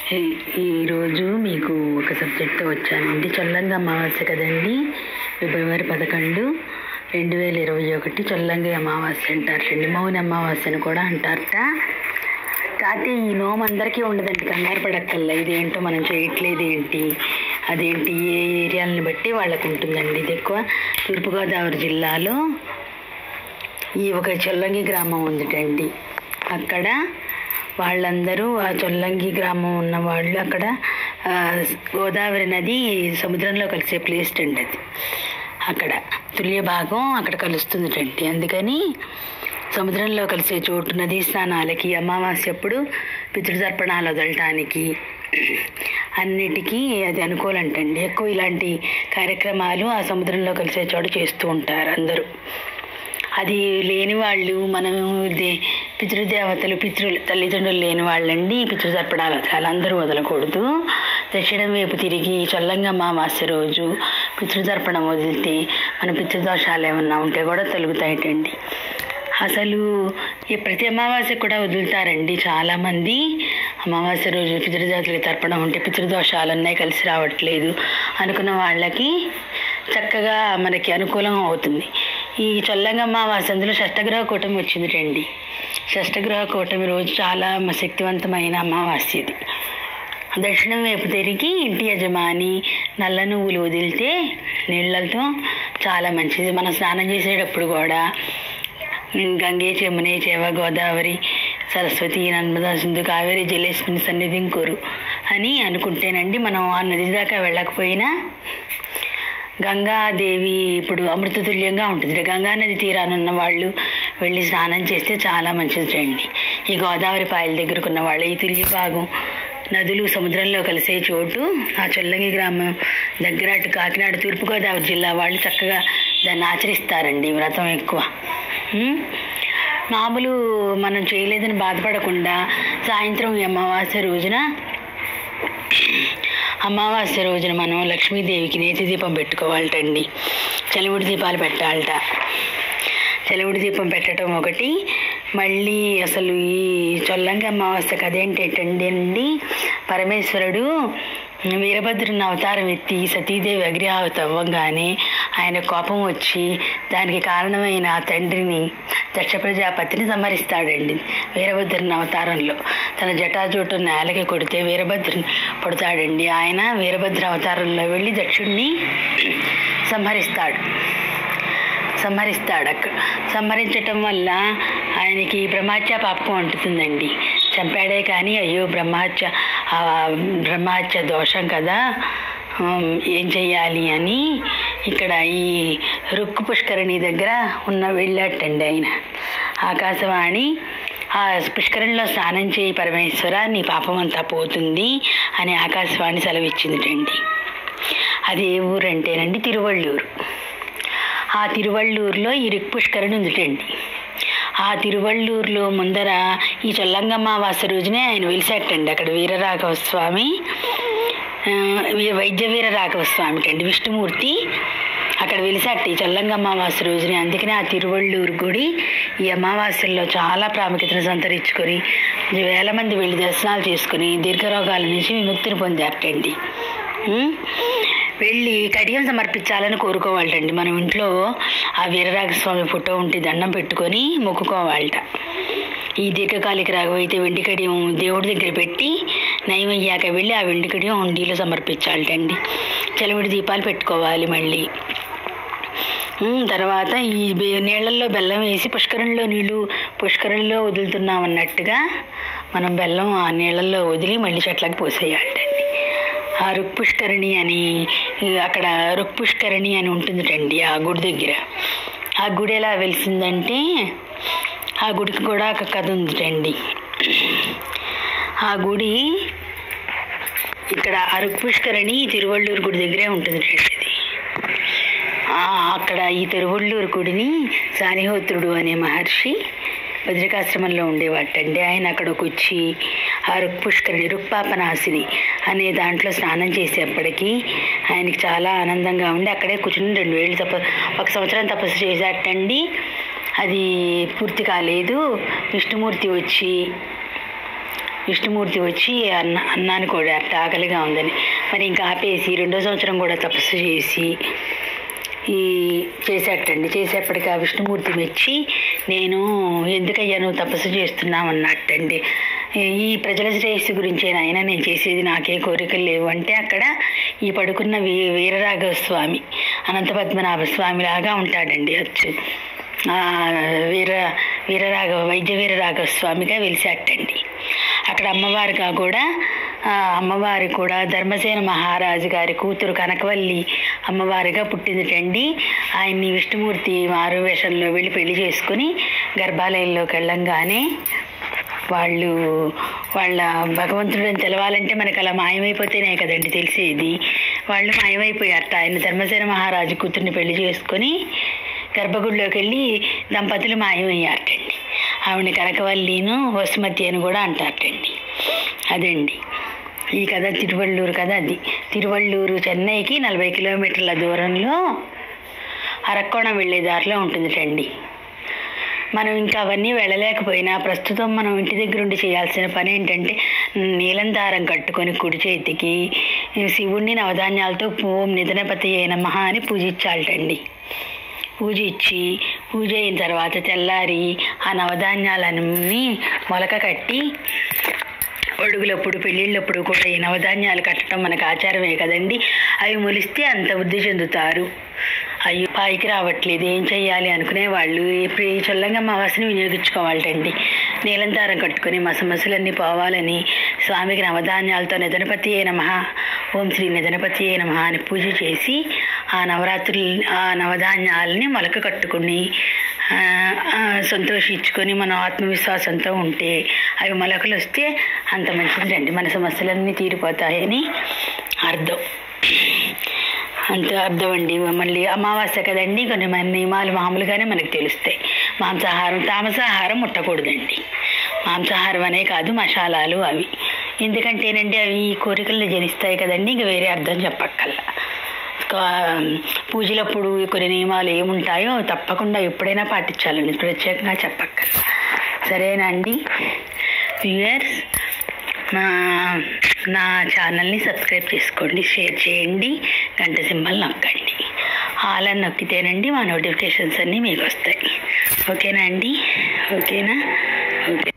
ఈ- ఈరోజు మీకు ఒక సబ్జెక్ట్తో వచ్చానండి చొల్లంగా అమావాస్య కదండి ఫిబ్రవరి పదకొండు రెండు వేల ఇరవై ఒకటి చొల్లంగి అమావాస్య అంటారండి మౌని అమావాస్య అని కూడా అంటారట కాకపోతే ఈ నోము అందరికీ ఉండదండి కంగారు పడక్కల్లా ఇదేంటో మనం చేయట్లేదు ఏంటి అదేంటి ఏ ఏరియాలని బట్టి వాళ్ళకు ఉంటుందండి ఇది ఎక్కువ తూర్పుగోదావరి జిల్లాలో ఈ ఒక చొల్లంగి గ్రామం ఉందిటండి అక్కడ వాళ్ళందరూ ఆ చొల్లంగి గ్రామం ఉన్న వాళ్ళు అక్కడ ఆ, గోదావరి నది సముద్రంలో కలిసే ప్లేస్ అండి అది అక్కడ తుల్య భాగం అక్కడ కలుస్తుందిటండి అందుకని సముద్రంలో కలిసే చోటు నదీ స్నానాలకి అమావాస్య అప్పుడు పితృతర్పణాలు వదలటానికి అన్నిటికీ అది అనుకూలంటండి ఎక్కువ ఇలాంటి కార్యక్రమాలు ఆ సముద్రంలో కలిసే చోట చేస్తూ ఉంటారు అందరూ అది లేని వాళ్ళు మనం దే పితృదేవతలు పితృలు తల్లిదండ్రులు లేని వాళ్ళండి పితృతర్పణాలు వదలాలి అందరూ వదలకూడదు దక్షిణం వైపు తిరిగి చల్లంగా అమావాస్య రోజు పితృతర్పణం వదిలితే మన పితృదోషాలు ఏమన్నా ఉంటే కూడా తొలుగుతాయటండి అసలు ఈ ప్రతి అమావాస్య కూడా వదులుతారండి చాలామంది అమావాస్య రోజు పితృదేవతలకి తర్పణం ఉంటే పితృదోషాలు ఉన్నాయి కలిసి రావట్లేదు అనుకున్న వాళ్ళకి చక్కగా మనకి అనుకూలం అవుతుంది ఈ చొల్లంగా అమావాస్య అందులో షష్టగ్రహ కూటమి వచ్చింది రండి షష్టగ్రహ కూటమి రోజు చాలా మ- శక్తివంతమైన అమావాస్య ఇది దక్షిణం వైపు తిరిగి ఇంటి యజమాని నల్ల నువ్వులు వదిలితే నీళ్ళతో చాలా మంచిది మనం స్నానం చేసేటప్పుడు కూడా గంగే చెమునే చేవ గోదావరి సరస్వతి నర్మదా సింధు కావేరి జలేశ్వరి సన్నిధిం కోరు అని అనుకుంటేనండి మనం ఆ నది దాకా వెళ్ళకపోయినా గంగాదేవి ఇప్పుడు అమృతతుల్యంగా ఉంటుంది గంగా నది తీరానున్న వాళ్ళు వెళ్ళి స్నానం చేస్తే చాలా మంచిది అండి ఈ గోదావరి పాయల దగ్గరకు ఉన్న వాళ్ళు ఈ తుల్య భాగం నదులు సముద్రంలో కలిసే చోటు ఆ చొల్లంగి గ్రామం దగ్గర అటు కాకినాడ తూర్పుగోదావరి జిల్లా వాళ్ళు చక్కగా దాన్ని ఆచరిస్తారండి ఈ వ్రతం ఎక్కువ ఉమ్. మామూలు మనం చేయలేదని బాధపడకుండా సాయంత్రం ఈ అమావాస్య రోజున అమావాస్య రోజున మనం లక్ష్మీదేవికి నేతి దీపం పెట్టుకోవాలటండి చలివిడి దీపాలు పెట్టాలట చలివిడి దీపం పెట్టడం ఒకటి మళ్ళీ అసలు ఈ చొల్లంగి అమావాస్య కదేంటండి అండి పరమేశ్వరుడు వీరభద్రుని అవతారం ఎత్తి సతీదేవి అగ్రహావతి అవ్వగానే ఆయన కోపం వచ్చి దానికి కారణమైన ఆ తండ్రిని దక్ష ప్రజాపతిని సంహరిస్తాడండి వీరభద్రుని అవతారంలో తన జటాజూటు నేలకి కొడితే వీరభద్రుని పుడతాడండి ఆయన వీరభద్ర అవతారంలో వెళ్ళి దక్షుణ్ణి సంహరిస్తాడు సంహరిస్తాడు అక్కడ సంహరించటం వల్ల ఆయనకి బ్రహ్మహత్య పాపకం అంటుతుందండి చంపాడే కానీ అయ్యో బ్రహ్మహత్య ఆ బ్రహ్మహత్య దోషం కదా ఉమ్, ఏం చెయ్యాలి అని ఇక్కడ ఈ రుక్కు పుష్కరిణి దగ్గర ఉన్న వెళ్ళాటండి ఆయన ఆకాశవాణి ఆ పుష్కరంలో స్నానం చేయి పరమేశ్వర నీ పాపం అంతా పోతుంది అని ఆకాశవాణి సెలవిచ్చిందిటండి అది ఏ ఊరంటేనండి తిరువళ్ళూరు ఆ తిరువళ్ళూరులో ఈ రిక్ పుష్కరణి ఉందిటండి ఆ తిరువళ్ళూరులో ముందర ఈ చొల్లంగమ్మావాస రోజునే ఆయన వెలిసేటండి అక్కడ వీరరాఘవ స్వామి ఆ, వీ- వైద్య వీర రాఘవ స్వామి అండి విష్ణుమూర్తి అక్కడ వెలిసాట ఈ చల్లంగమ్మావాస రోజునే అందుకనే ఆ తిరువళ్ళూరు గుడి ఈ అమావాస్యల్లో చాలా ప్రాముఖ్యతను సంతరించుకొని వేల మంది వెళ్ళి దర్శనాలు చేసుకుని దీర్ఘరోగాల నుంచి విముక్తిని పొందారటండి ఉం? వెళ్ళి కడియం సమర్పించాలని కోరుకోవాలటండి మనం ఇంట్లో ఆ వీరరాఘస్వామి ఫోటో ఉంటే దండం పెట్టుకొని మొక్కుకోవాలట ఈ దీర్ఘకాలిక రాగం అయితే వెండి కడియం దేవుడి దగ్గర పెట్టి నయం అయ్యాక వెళ్ళి ఆ వెండి కడియం హుండీలో సమర్పించాలటండి చలివిడి దీపాలు పెట్టుకోవాలి మళ్ళీ ఉమ్, తర్వాత ఈ బె- నీళ్ళల్లో బెల్లం వేసి పుష్కరంలో నీళ్లు పుష్కరంలో వదులుతున్నాం అన్నట్టుగా మనం బెల్లం ఆ నీళ్ళల్లో వదిలి మళ్ళీ చెట్లకు పోసేయాలండి ఆ రుక్ పుష్కరిణి అని ఈ అక్కడ రుక్ పుష్కరిణి అని ఉంటుందిటండి ఆ గుడి దగ్గర ఆ గుడి ఎలా వెలిసిందంటే ఆ గుడికి కూడా ఒక కథ ఉందిటండి ఆ గుడి ఇక్కడ అరుక్ పుష్కరిణి తిరువళ్ళూరు గుడి దగ్గరే ఉంటుంది అది ఆ, అక్కడ ఈ తిరువళ్ళూరు గుడిని సానిహోత్రుడు అనే మహర్షి బద్రికాశ్రమంలో ఉండేవాటండి ఆయన అక్కడికి వచ్చి ఆ రుక్ పుష్కరిణి రుక్పాపనాశిని అనే దాంట్లో స్నానం చేసేప్పటికీ ఆయనకి చాలా ఆనందంగా ఉండి అక్కడే కూర్చుని రెండు వేలు తప ఒక సంవత్సరం తపస్సు చేశాటండి అది పూర్తి కాలేదు విష్ణుమూర్తి వచ్చి విష్ణుమూర్తి వచ్చి అన్న అన్నాన్ని కూడా అట్ట ఆకలిగా ఉందని మరి ఇంకా ఆపేసి రెండో సంవత్సరం కూడా తపస్సు చేసి ఈ చేసేటండి చేసేప్పటికి ఆ విష్ణుమూర్తి మెచ్చి నేను ఎందుకయ్యా నువ్వు తపస్సు చేస్తున్నావు అన్నట్టండి ఈ ప్రజల శ్రేయస్సు గురించే నాయన నేను చేసేది నాకే కోరికలు లేవు అంటే అక్కడ ఈ పడుకున్న వీ వీరరాఘవ స్వామి అనంత పద్మనాభ స్వామి లాగా ఉంటాడండి అచ్చు ఆ వీర వీరరాఘవ వైద్య వీరరాఘవ స్వామిగా వెలిసాటండి అక్కడ అమ్మవారిగా కూడా ఆ అమ్మవారి కూడా ధర్మసేన మహారాజు గారి కూతురు కనకవల్లి అమ్మవారిగా పుట్టిందిటండి ఆయన్ని విష్ణుమూర్తి మారు వేషంలో వెళ్ళి పెళ్లి చేసుకుని గర్భాలయంలోకి వెళ్ళంగానే వాళ్ళు వాళ్ళ భగవంతుడని తెలవాలంటే మనకు అలా మాయమైపోతేనే కదండి తెలిసేది వాళ్ళు మాయమైపోయారట ఆయన ధర్మసేన మహారాజు కూతుర్ని పెళ్లి చేసుకొని గర్భగుడిలోకి వెళ్ళి దంపతులు మాయమయ్యారటండి ఆవిడ కనకవల్లిను వసుమతి అని కూడా అంటారటండి అదండి ఈ కథ తిరువళ్ళూరు కథ అది తిరువళ్ళూరు చెన్నైకి నలభై కిలోమీటర్ల దూరంలో అరక్కోణం వెళ్ళే దారిలో ఉంటుందిటండి మనం ఇంకా అవన్నీ వెళ్ళలేకపోయినా ప్రస్తుతం మనం ఇంటి దగ్గర ఉండి చేయాల్సిన పని ఏంటంటే నీలం దారం కట్టుకొని కుడి చేతికి శివుణ్ణి నవధాన్యాలతో ఓం నిధనపతి అయిన మహా అని పూజించాలటండి పూజ ఇచ్చి పూజ అయిన తర్వాత తెల్లారి ఆ నవధాన్యాలన్నీ మొలక కట్టి ఒడుగులప్పుడు పెళ్ళిళ్ళప్పుడు కూడా ఈ నవధాన్యాలు కట్టడం మనకు ఆచారమే కదండి అవి మొలిస్తే అంత వృద్ధి చెందుతారు అయ్యో పైకి రావట్లేదు ఏం చెయ్యాలి అనుకునే వాళ్ళు ఇప్పుడు ఈ చొల్లంగా అమావాస్యని వినియోగించుకోవాలటండి నీలం దారం కట్టుకొని మసమసలన్నీ పోవాలని స్వామికి నవధాన్యాలతో నిధనపతి అయిన మహా ఓం శ్రీ నిధనపతి అయిన మహా అని పూజ చేసి ఆ నవరాత్రులు ఆ నవధాన్యాలని మొలక కట్టుకుని ఆ, ఆ, సంతోషించుకొని మనం ఆత్మవిశ్వాసంతో ఉంటే అవి మొలకలు వస్తే అంత మంచిదండి మన సమస్యలన్నీ తీరిపోతాయని అర్థం అంత అర్థం అండి మళ్ళీ అమావాస్య కదండి కొన్ని మన నియమాలు మామూలుగానే మనకు తెలుస్తాయి మాంసాహారం తామసాహారం ముట్టకూడదండి మాంసాహారం అనే కాదు మసాలాలు అవి ఎందుకంటేనండి అవి కోరికలను జనిస్తాయి కదండి ఇంక వేరే అర్థం చెప్పక్కల్లా కా- పూజలప్పుడు కొన్ని నియమాలు ఏముంటాయో తప్పకుండా ఎప్పుడైనా పాటించాలండి ప్రత్యేకంగా చెప్పక్కర్లా సరేనా అండి వ్యూయర్స్ నా నా ఛానల్ని సబ్స్క్రైబ్ చేసుకోండి షేర్ చేయండి గంట సింబల్ నొక్కండి ఆల్ అని నొక్కితేనండి మా నోటిఫికేషన్స్ అన్నీ మీకు వస్తాయి ఓకేనా అండి ఓకేనా ఓకే